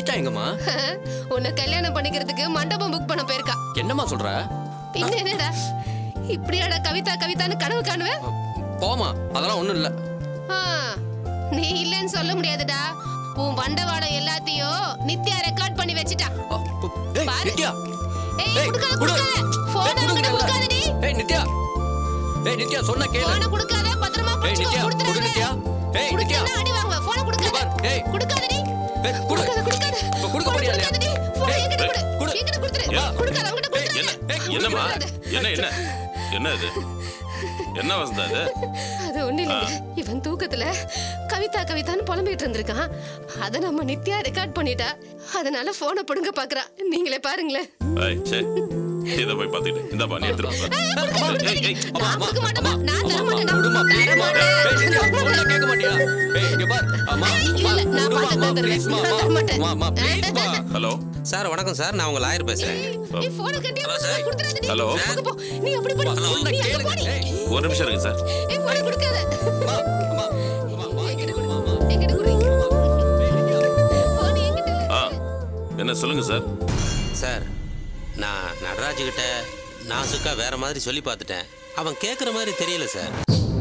கவிதா எங்கம்மா உன்னை கல்யாணம் பண்ணிக்கிறதுக்கு மண்டபம் புக் பண்ண போயிருக்கா என்னம்மா சொல்ற பின்ன என்னடா இப்படியாடா கவிதா கவிதான்னு கனவு காணுவேன் போமா அதெல்லாம் ஒண்ணும் இல்ல ஆ, நீ இல்லைன்னு சொல்ல முடியாதுடா உன் வண்டவாளம் எல்லாத்தையும் நித்யா ரெக்கார்ட் பண்ணி வச்சிட்டா அ, பு- ஏய் பாரு. நித்யா ஏய் ஏய், குடுக்காத குடு. குடுக்காத போன் ஏய், அவங்கிட்ட குடுங்கடா. குடுக்காதடி ஏய் நித்யா ஏய் நித்யா சொன்ன கேளு போன குடுக்காத பத்திரமா ஏய் புடிச்சுக்கோ நித்யா குடு நித்யா குடுத்துறாத ஏய் நித்யா குடுக்கலன்னா அடி வாங்குவ போன இங்க குடுக்காத பார், ஏய். குடுக்காதடி ஏய் குடு குடுக்காத குடுக்காத இப்ப கொடுக்க போன போறியா இல்லையா? குடுக்காதடி போன ஏய், என்கிட்ட ஏய், குடு குடு. என்கிட்ட குடுத்துரு ஏய். குடுக்காத அவங்கிட்ட ஏய், குடுத்துறாத என்ன? ஏய், என்னம்மா குடுக்காத. என்ன என்ன என்ன இது என்ன வசந்தா இது அது ஒண்ணு இல்லைங்க இவன் தூக்கத்துல கவிதா கவிதான்னு புலம்பிட்டு இருந்திருக்கான் அத நம்ம நித்யா ரெக்கார்ட் பண்ணிட்டா அதனால போனை புடுங்க பாக்குறா நீங்களே பாருங்களேன் ஏய் சே இதை போய் பார்த்துக்கிட்டு இந்தாப்பா நீ எடுத்துட்டு வா. ஏய், ஏய், அம்மா, நான் அம்மா, கொடுக்க மாட்டேம்மா. அம்மா, நான் தர அம்மா, மாட்டேன்டா. விடுமா, தர please மா. மாட்டேன். ஏய், நித்யா, தர சொன்னா மாட்டேன். கேட்க மாட்டியா? ஏய், இங்க பார், அம்மா, இல்ல, அம்மா, இல்ல, நான் விடுமா, பார்த்து அம்மா, தான் தருவேன். please மா, நான் அம்மா, தர மாட்டேன். அம்மா, அம்மா, please மா. ஹலோ சார் வணக்கம் சார் நான் உங்க லாயர் பேசுறேன் ஏய், போனை கட்டி சார். கொடுத்துறாதடி. ஹலோ. போ, போ. நீ அப்படி பண்ணு. ஹலோ, நீ அங்க கேளுங்க. போடி. ஏய், ஒரு நிமிஷம் இருக்கு சார் ஏய், போனை கொடுக்காத. அம்மா, அம்மா, அம்மா, வாங்கிட்டு கொடுமா, அம்மா. என்கிட்ட குடு. ஏய், நித்யா. போன் என்கிட்ட இல்ல. ஆ என்ன சொல்லுங்க சார் சார் நான் நடராஜ் கிட்ட நாசுக்கா வேற மாதிரி சொல்லி பார்த்துட்டேன் அவன் கேட்குற மாதிரி தெரியல சார்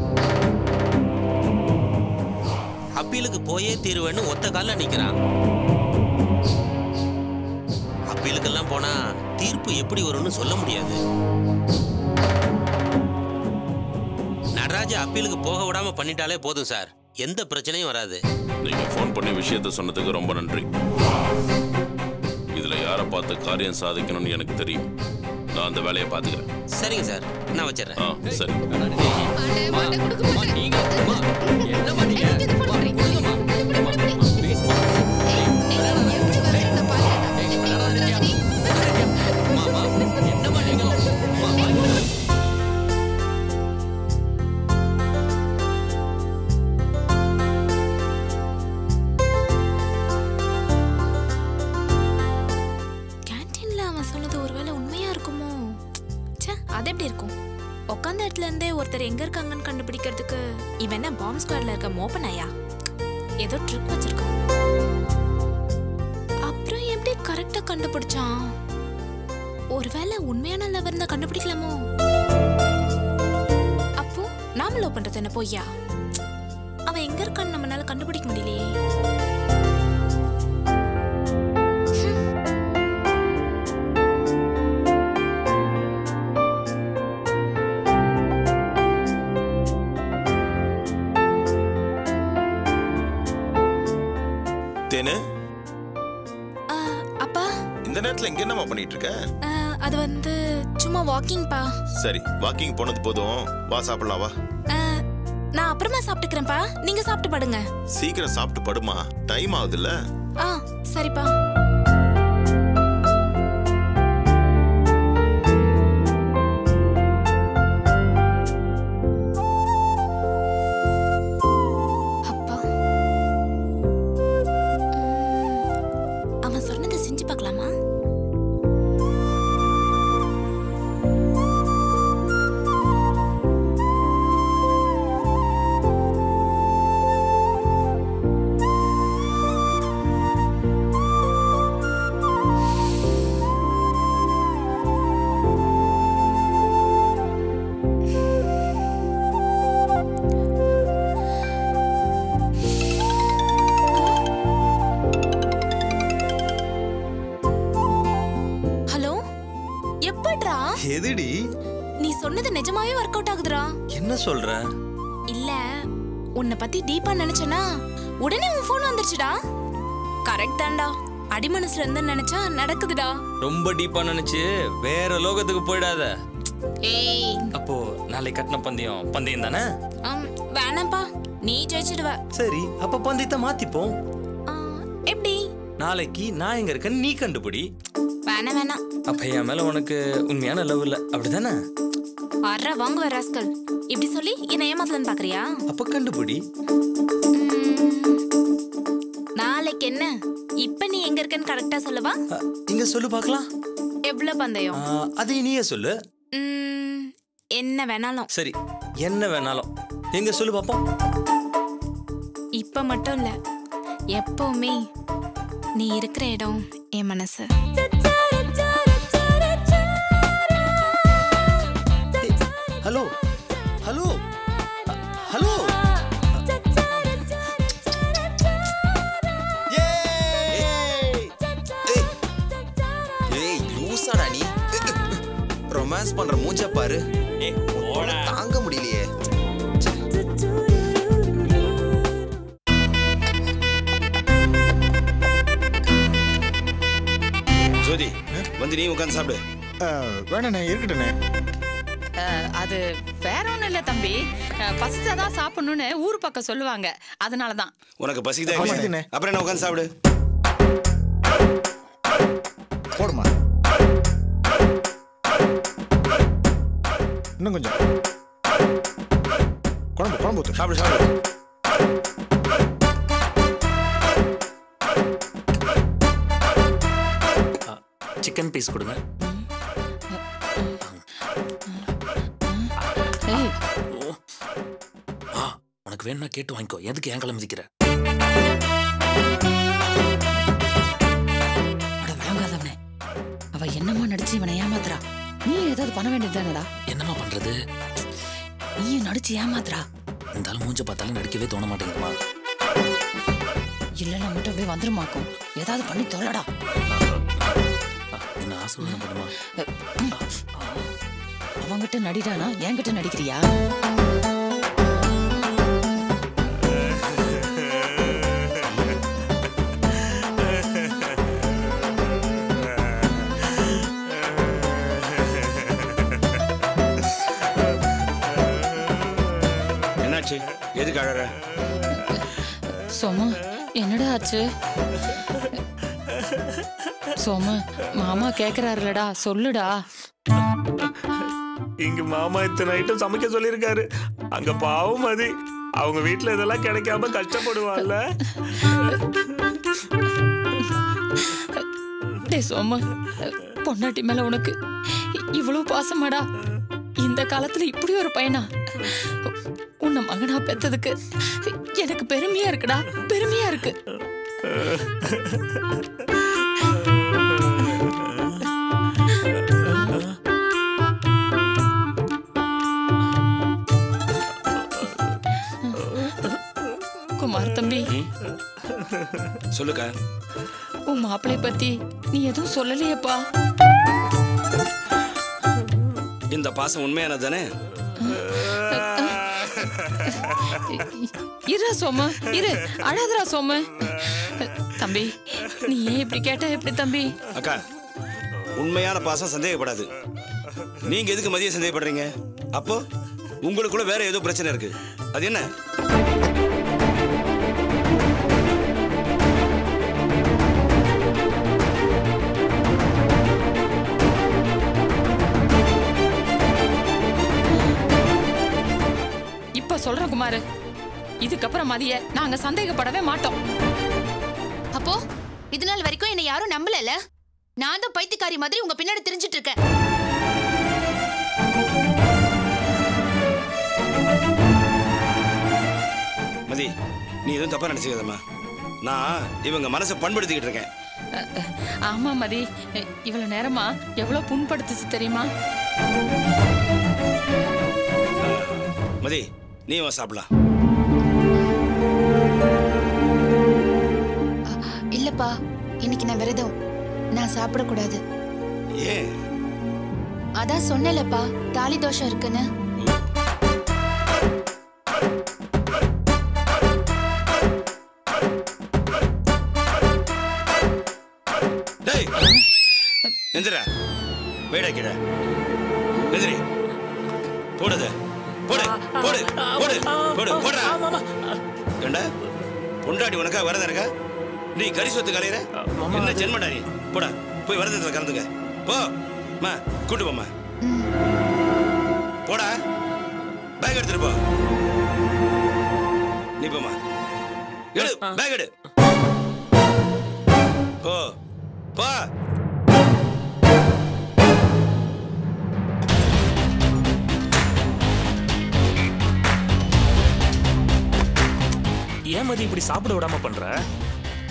அப்பீலுக்கு போயே தீருவேன்னு ஒத்த காலில் நிற்கிறான் அப்பீலுக்கெல்லாம் போனா தீர்ப்பு எப்படி வரும்னு சொல்ல முடியாது நடராஜ அப்பீலுக்கு போக விடாம பண்ணிட்டாலே போதும் சார் எந்த பிரச்சனையும் வராது நீங்க ஃபோன் பண்ணி விஷயத்த சொன்னதுக்கு ரொம்ப நன்றி இதுல யாரை பார்த்து காரியம் சாதிக்கணும்னு எனக்கு தெரியும் நான் அந்த வேலையை பார்த்துக்கிறேன் சரிங்க சார் நான் வச்சிடுறேன் ஆ சரி மாட்டேன், மாட்டேன், கொடுக்க அம்மா, மாட்டேன். நீங்க அம்மா, என்னம்மா நீங்க? ஏய், இது போடு, அம்மா, போடு. கொடுங்கம்மா. இப்படி, இப்படி, அம்மா, இப்படி. please மா. ஏய், ஏய், எப்படி வரேன்னு பாரு. ஏய், எப்படி வேணாம், நித்யா. கொடுக்குறாடி? வேணாம், நித்யா. அம்மா, அம்மா, என்னம்மா நீங்களும்? அம்மா, வாங்க. கேன்டீன்ல அவன் சொன்னது ஒருவேளை உண்மையா இருக்குமோ ச்சே அது எப்படி இருக்கும் உட்காந்த இடத்துல இருந்தே ஒருத்தர் எங்க இருக்காங்கன்னு கண்டுபிடிக்கிறதுக்கு இவன் என்ன பாம்பு ஸ்குவாட்ல இருக்க மோப்பன் ஐயா ஏதோ ட்ரிக் வச்சிருக்கான் அப்புறம் எப்படி கரெக்டா கண்டுபிடிச்சான் ஒருவேளை உண்மையான லவர் இருந்தா கண்டுபிடிக்கலாமோ அப்போ நாம லவ் பண்றது என்ன பொய்யா அவன் எங்க இருக்கான்னு நம்மளால கண்டுபிடிக்க முடியலையே தேனு ஆ, அப்பா இந்த நேரத்துல இங்க என்னம்மா பண்ணிட்டு இருக்க ஆ, அது வந்து சும்மா வாக்கிங்ப்பா சரி வாக்கிங் போனது போதும் வா சாப்பிடலாம் வா ஆ, நான் அப்புறமா சாப்பிட்டுக்கிறேன்ப்பா நீங்க சாப்பிட்டு படுங்க சீக்கிரம் சாப்பிட்டு படுமா டைம் ஆகுதுல்ல ஆ சரிப்பா அப்பா ம், அவன் சொன்னதை செஞ்சு பார்க்கலாமா ஹலோ எப்படிடா எதுடி நீ சொன்னது நிஜமாவே ஒர்க் அவுட் ஆகுதுடா என்ன சொல்ற இல்ல உன்னை பத்தி டீப்பா நினைச்சனா உடனே உன் ஃபோன் வந்துருச்சுடா கரெக்ட் தான்டா அடிமனசுல இருந்து நினைச்சா நடக்குதுடா ரொம்ப டீப்பா நினைச்சு வேற லோகத்துக்கு போயிடாத ஏய் அப்போ நாளை கட்டின பந்தயம் பந்தயம் தானே ஆம், வேணாம்ப்பா நீ ஜெயிச்சிடுவ சரி அப்ப பந்தயத்தை மாத்திப்போம் ஆ, எப்படி நாளைக்கு நான் எங்க இருக்கேன்னு நீ கண்டுபிடி வேணாம் வேணாம் அப்ப என் மேல உனக்கு உண்மையான லவ் இல்ல அப்படிதானே வர்ற வாங்குவ ராஸ்கல் இப்படி சொல்லி என்ன ஏமாத்தலன்னு பாக்குறியா அப்ப கண்டுபிடி ம், நாளைக்கு என்ன இப்ப நீ எங்க இருக்கன்னு கரெக்டா சொல்லவா அ, இங்க சொல்லு பார்க்கலாம் எவ்வளவு பந்தயம் ஆ, அதை நீயே சொல்லு ம், என்ன வேணாலும் சரி என்ன வேணாலும் எங்க சொல்லு பாப்போம் இப்ப மட்டும் இல்ல எப்பவுமே நீ இருக்கிற இடம் என் மனசு ஹலோ ஹலோ ஹலோ ஏய் லூசாடா நீ ரொமான்ஸ் பண்ற மூஞ்ச பாரு ஏய் போடா தாங்க முடியலையே ஜோதி வந்து நீ உட்காந்து சாப்பிடு வேணண்ணே இருக்கட்டுண்ணே அஹ், அது வேற ஒண்ணும் இல்ல தம்பி அஹ், பசிச்சாதான் சாப்பிடணும்னு ஊர் பக்கம் சொல்லுவாங்க அதனாலதான் உனக்கு பசிக்குதா பசிக்குதுண்ணே. இல்லையா? அப்புறம் என்ன உட்காந்து சாப்பிடு போடுமா இன்னும் கொஞ்சம் குழம்பு குழம்பு ஊத்து சாப்பிடு சாப்பிடு சிக்கன் பீஸ் கொடுங்க ஏய் ஆ உனக்கு வேணும்னா கேட்டு வாங்கிக்கோ எதுக்கு என் கிளம்பிக்கிற அட வழங்காதவனே அவ என்னமா நடிச்சு இவனை ஏமாத்துறா நீ ஏதாவது பண்ண வேண்டியதுதானடா என்னம்மா பண்றது நீயும் நடிச்சு ஏமாத்துறா இந்த ஆள் மூஞ்ச பார்த்தாலும் நடிக்கவே தோண மாட்டேங்குதுமா இல்லைன்னா மட்டும் போய் வந்துருமாக்கும் ஏதாவது பண்ணி தொலைடா என்ன ஆசீர்வாதம் பண்ணுமா அவங்கிட்ட நடிடானா என்கிட்ட நடிக்கிறியா என்னாச்சு எதுக்கு அழற சோமு என்னடா ஆச்சு சோமு மாமா கேக்குறாருலடா சொல்லுடா இங்க மாமா இத்தனை ஐட்டம் சமைக்க சொல்லியிருக்காரு அங்க பாவம் மதி அவங்க வீட்ல இதெல்லாம் கிடைக்காம கஷ்டப்படுவாள்ல டேய் சோமு பொண்டாட்டி மேல உனக்கு இ- இவ்வளவு பாசமாடா இந்த காலத்துல இப்படி ஒரு பையனா உன்னை மகனா பெத்ததுக்கு எனக்கு பெருமையா இருக்குடா பெருமையா இருக்கு குமார் தம்பி சொல்லுக்கா உன் மாப்பிளை பத்தி நீ எதுவும் சொல்லலையேப்பா இந்த பாசம் உண்மையானது தானே இரு சோமு இரு அழாதடா சோமு தம்பி நீ ஏன் இப்படி கேட்ட எப்படி தம்பி அக்கா உண்மையான பாசம் சந்தேகப்படாது நீங்க எதுக்கு மதிய சந்தேகப்படுறீங்க அப்போ உங்களுக்குள்ள வேற ஏதோ பிரச்சனை இருக்கு அது என்ன இப்ப சொல்றேன் குமாரு இதுக்கப்புறம் மதிய நாங்க சந்தேகப்படவே மாட்டோம் அப்போ இது நாள் வரைக்கும் என்னை யாரும் நம்பலல நான் தான் பைத்தியக்காரி மாதிரி உங்க பின்னாடி தெரிஞ்சிட்டு இருக்கேன் மதி நீ எதுவும் தப்பா நினைச்சுக்காதம்மா நான் இவங்க மனசை பண்படுத்திக்கிட்டு இருக்கேன் அஹ், அஹ், ஆமா மதி அஹ், இவ்வளவு நேரமா எவ்வளவு புண்படுத்துச்சு தெரியுமா மதி நீ வா சாப்பிடலாம் இல்லப்பா இன்னைக்கு நான் விரதம் நான் சாப்பிடக்கூடாது ஏன் அதான் சொன்னேன்லப்பா தாலி தோஷம் இருக்குன்னு டேய் எந்திரா வேடா கீழ எந்திரி போடுது போடு போடு போடு போடு போடுறா ஏண்டா பொண்டாடி உனக்கா வரதா இருக்கா நீ கறி சொத்து கலையிற என்ன ஜென்மடா நீ போடா போய் வரதத்துல கலந்துக்க போ மா கூட்டு போம்மா போடா பேக் எடுத்துட்டு போ நீ போம்மா எடு பேக் எடு போ போ ஏன் மதி இப்படி சாப்பிட விடாம பண்ற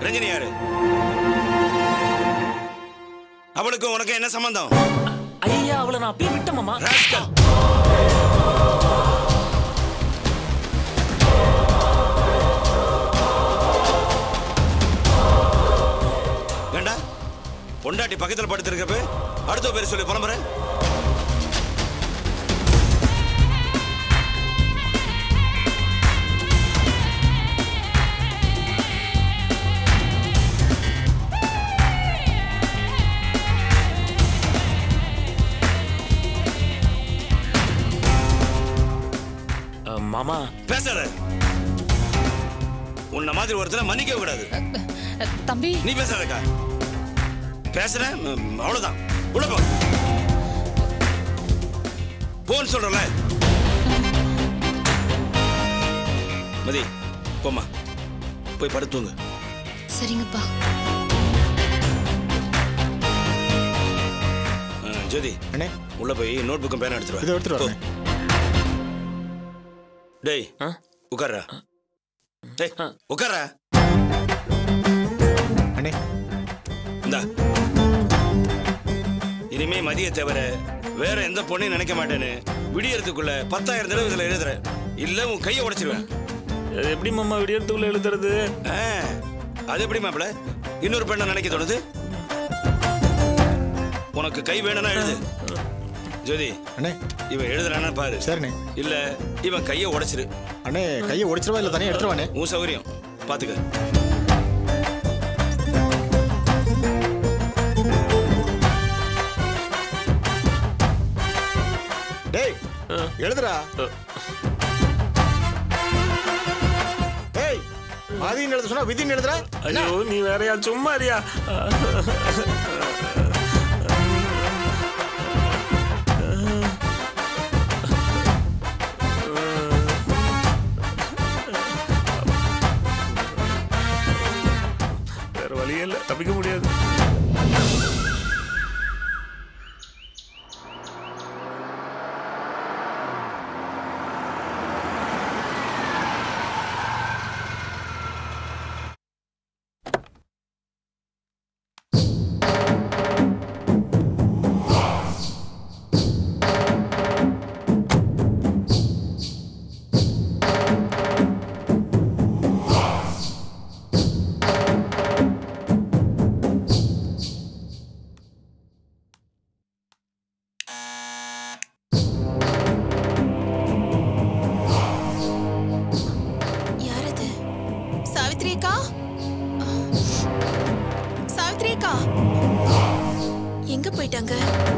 ரஞ்சனி யாரு அவளுக்கும் உனக்கு என்ன சம்பந்தம் ஐயா அவளை நான் அப்படியே விட்டேன் மாமா ராஸ்கல் ஏண்டா பொண்டாட்டி பக்கத்துல படுத்திருக்கப்ப அடுத்த பேர் சொல்லி புலம்புறேன் அஹ், மாமா பேசாத உன்ன மாதிரி ஒருத்தரை மன்னிக்க கூடாது தம்பி நீ பேசாதக்கா பேசுற ம், அவ்வளவுதான் உள்ள போ போன்னு சொல்றல மதி போம்மா போய் படுத்துங்க சரிங்கப்பா ஜோதி அண்ணே உள்ள போய் நோட் புக்கும் பேனா எடுத்துட்டு இதை வா எடுத்துட்டு போ. வரேன் டேய் உட்கார்றா டேய் உட்கார்றா அண்ணே இந்தா இனிமே மதிய தவிர வேற எந்த பொண்ணையும் நினைக்க மாட்டேன்னு விடியறதுக்குள்ள பத்தாயிரம் தடவை இதுல எழுதுற இல்ல உன் கையை உடைச்சிருவேன் அது எப்படி மாமா விடியறதுக்குள்ள எழுதுறது ஆ, அது எப்படி மாப்பிள இன்னொரு பெண்ணை நினைக்க தோணுது உனக்கு கை வேணும்னா எழுது ஜோதி அண்ணே இவன் எழுதுறானா பாரு சரிண்ணே இல்ல இவன் கையை உடைச்சிரு அண்ணே கையை உடைச்சிருவா இல்லை தனியாக எடுத்துருவானே உன் சௌகரியம் பாத்துக்க டேய் எழுதுடா டேய் மாதின்னு எழுத சொன்னா விதின்னு எழுதுற ஐயோ நீ வேறயா சும்மா இருயா வேற வழியே இல்லை தப்பிக்க முடியாது யார் அது சாவித்ரி அக்கா சாவித்ரி அக்கா எங்க போயிட்டாங்க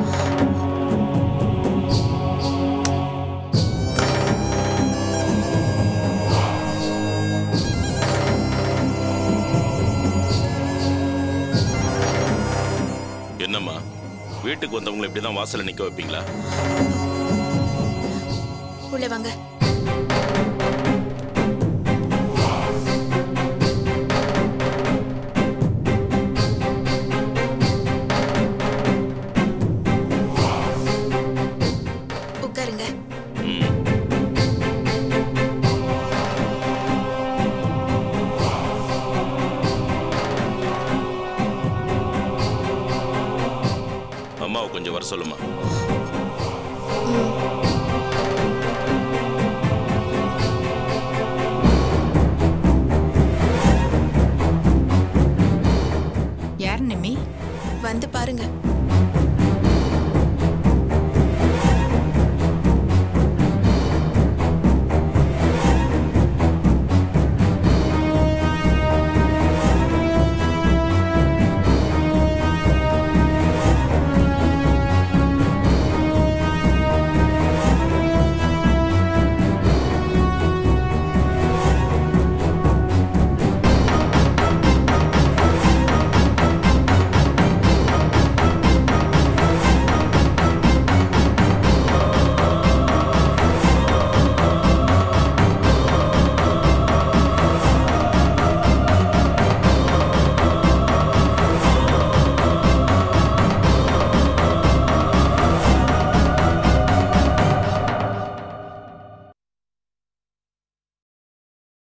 என்னம்மா வீட்டுக்கு வந்தவங்களை இப்படிதான் வாசல்ல நிக்க வைப்பீங்களா உள்ள வாங்க உட்காருங்க அம்மாவை கொஞ்சம் வர சொல்லுமா யார் நிம்மி வந்து பாருங்க